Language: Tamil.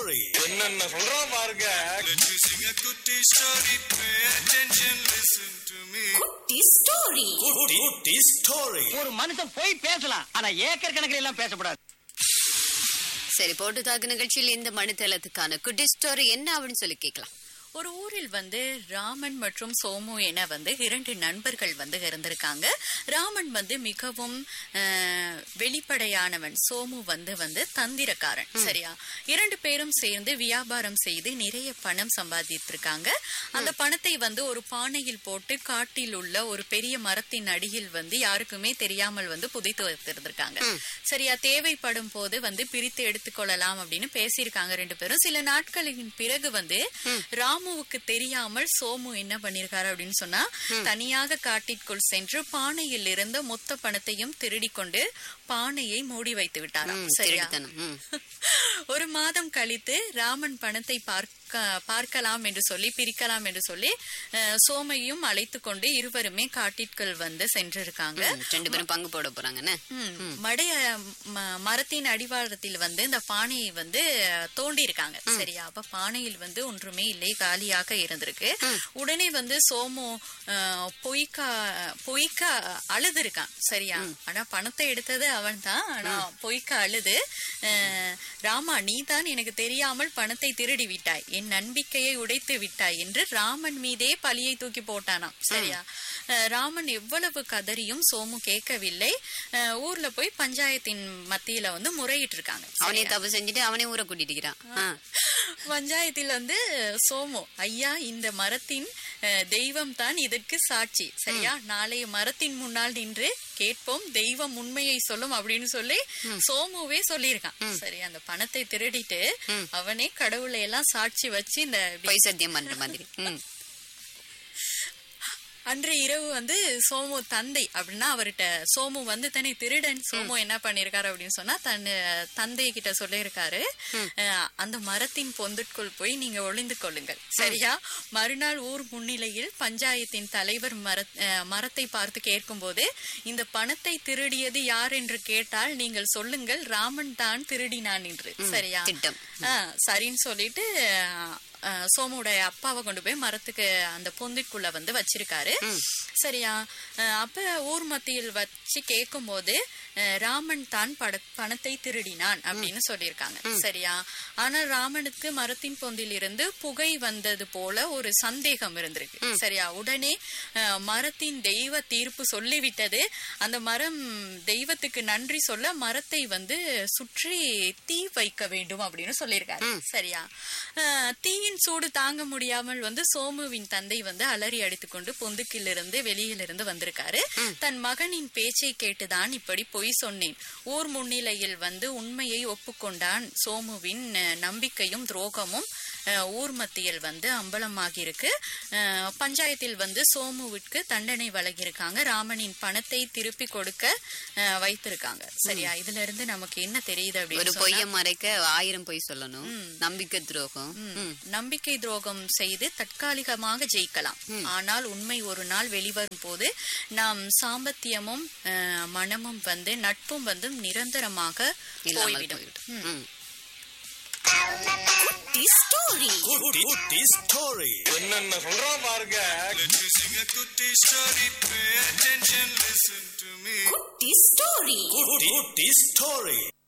story. என்னென்ன சொல்றான் பாருங்க Let me sing a goody story. Pay attention, listen to me. குட்டி ஸ்டோரி Good, good story. ஒரு மனுஷன் போய் பேசலாம் ஆனா ஏக்கர் கணக்கில் எல்லாம் பேசக்கூடாது சரி போட்டு தாக்கு நிகழ்ச்சியில் இந்த மணித்தளத்துக்கான குட்டி ஸ்டோரி என்ன அப்படின்னு சொல்லி கேட்கலாம் ஒரு ஊரில் வந்து ராமன் மற்றும் சோமு என வந்து இரண்டு நண்பர்கள் வந்து இருந்திருக்காங்க ராமன் வந்து மிகவும் அஹ், வெளிப்படையானவன் சோமு வந்து வந்து தந்திரக்காரன் சரியா இரண்டு பேரும் சேர்ந்து வியாபாரம் செய்து நிறைய பணம் சம்பாதித்திருக்காங்க அந்த பணத்தை வந்து ஒரு பானையில் போட்டு காட்டில் உள்ள ஒரு பெரிய மரத்தின் அடியில் வந்து யாருக்குமே தெரியாமல் வந்து புதைத்து வைத்திருந்திருக்காங்க சரியா தேவைப்படும் போது வந்து பிரித்து எடுத்துக்கொள்ளலாம் அப்படின்னு பேசியிருக்காங்க ரெண்டு பேரும் சில நாட்களின் பிறகு வந்து ராமுவுக்கு தெரியாமல் சோமு என்ன பண்ணிருக்காரு அப்படின்னு சொன்னா தனியாக காட்டிற்குள் சென்று பானையில் இருந்த மொத்த பணத்தையும் திருடி கொண்டு பானையை மூடி வைத்து விட்டாராம் ம், சரியா திருட்டுத்தனம், ம். ஒரு மாதம் கழித்து ராமன் பணத்தை பார்க்க பார்க்கலாம் என்று சொல்லி பிரிக்கலாம் என்று சொல்லி அஹ், சோமையும் அழைத்து கொண்டு இருவருமே காட்டிற்குள் வந்து சென்றிருக்காங்க ம், ரெண்டு பேரும் பங்கு போட போறாங்கன்னு ம், மடைய ம- மரத்தின் அடிவாரத்தில் வந்து இந்த பானையை வந்து தோண்டி இருக்காங்க சரியா அப்ப பானையில் வந்து ஒன்றுமே இல்லை காலியாக இருந்திருக்கு உடனே வந்து சோமு அஹ், பொய்க்கா பொய்க்க அழுது இருக்கான் சரியா ஆனா பணத்தை எடுத்தது அவன் தான் ஆனா பொய்க்க அழுது அஹ், ராமா நீ தான் எனக்கு தெரியாமல் பணத்தை திருடி விட்டாய் என் நம்பிக்கையை உடைத்து விட்டாய் என்று ராமன் மீதே பழியை தூக்கி போட்டானாம் சரியா அஹ், ராமன் எவ்வளவு கதறியும் சோமு கேட்கவில்லை அஹ், ஊர்ல போய் பஞ்சாயத்தின் மத்தியில வந்து முறையிட்டு இருக்காங்க அவனே தப்பு செஞ்சுட்டு அவனே ஊரை கூட்டிட்டு இருக்கிறான் ஆ. பஞ்சாயத்தில் வந்து சோமு ஐயா இந்த மரத்தின் அஹ், தெய்வம் தான் இதற்கு சாட்சி சரியா நாளைய மரத்தின் முன்னால் நின்று கேட்போம் தெய்வம் உண்மையை சொல்லும் அப்படின்னு சொல்லி சோமுவே சொல்லியிருக்கான் சரி அந்த பணத்தை திருடிட்டு அவனே கடவுளை எல்லாம் சாட்சி வச்சு இந்த இப்படி பொய் சத்தியம் பண்ற மாதிரி ம். அன்று இரவு வந்து சோமு தந்தை அப்படின்னா அவர்கிட்ட சோமு வந்து தன்னை திருடன் சோமு என்ன பண்ணிருக்காரு அப்படின்னு சொன்னா தன் தந்தை கிட்ட சொல்லியிருக்காரு அஹ், அந்த மரத்தின் பொந்துக்குள் போய் நீங்க ஒளிந்து கொள்ளுங்கள் சரியா மறுநாள் ஊர் முன்னிலையில் பஞ்சாயத்தின் தலைவர் மர அஹ், மரத்தை பார்த்து கேட்கும்போது இந்த பணத்தை திருடியது யார் என்று கேட்டால் நீங்கள் சொல்லுங்கள் ராமன் தான் திருடினான் என்று சரியா திட்டம். ஆ, சரின்னு சொல்லிட்டு ஆ, சோமுடைய அப்பாவை கொண்டு போய் மரத்துக்கு அந்த பொந்திக்குள்ள வந்து வச்சிருக்காரு சரியா ஆ, அப்ப ஊர் மத்தியில் வச்சு கேட்கும்போது ஆ, ராமன் தான் பட- பணத்தை திருடினான் அப்படின்னு சொல்லியிருக்காங்க சரியா ஆனால் ராமனுக்கு மரத்தின் பொந்தில் இருந்து புகை வந்தது போல ஒரு சந்தேகம் இருந்திருக்கு சரியா உடனே ஆ, மரத்தின் தெய்வ தீர்ப்பு சொல்லிவிட்டது அந்த மரம் தெய்வத்துக்கு நன்றி சொல்ல மரத்தை வந்து சுற்றி தீ வைக்க வேண்டும் அப்படின்னு சொல்லியிருக்காரு சரியா அஹ், தீயின் சூடு தாங்க முடியாமல் வந்து சோமுவின் தந்தை வந்து அலறி அடித்துக்கொண்டு பொந்துக்கிலிருந்து வெளியிலிருந்து வந்திருக்காரு தன் மகனின் பேச்சை கேட்டுதான் இப்படி பொய் சொன்னேன் ஊர் முன்னிலையில் வந்து உண்மையை ஒப்புக்கொண்டான் சோமுவின் அஹ், நம்பிக்கையும் துரோகமும் அஹ், ஊர் மத்தியில் வந்து அம்பலமாகி இருக்கு அஹ், பஞ்சாயத்தில் வந்து சோமுவிற்கு தண்டனை வழங்கியிருக்காங்க ராமனின் பணத்தை திருப்பி கொடுக்க அஹ், வைத்திருக்காங்க சரியா இதுல இருந்து நமக்கு என்ன தெரியுது ஒரு அப்படின்னு சொன்னா- பொய்ய மறைக்க ஆயிரம் பொய் சொல்லணும் நம்பிக்கை துரோகம் ம். நம்பிக்கை துரோகம் செய்து தற்காலிகமாக ஜெயிக்கலாம் ஆனால் உண்மை ஒரு நாள் வெளிவரும் போது நாம் சாம்பத்தியமும் அஹ், மனமும் வந்து நட்பும் வந்து நிரந்தரமாக இல்லாமல் போய்விடும் போய்விடும் ம். Good, good story. என்னென்ன சொல்றான் பாருங்க Let me sing a goody story. Pay attention, listen to me. Good, good story.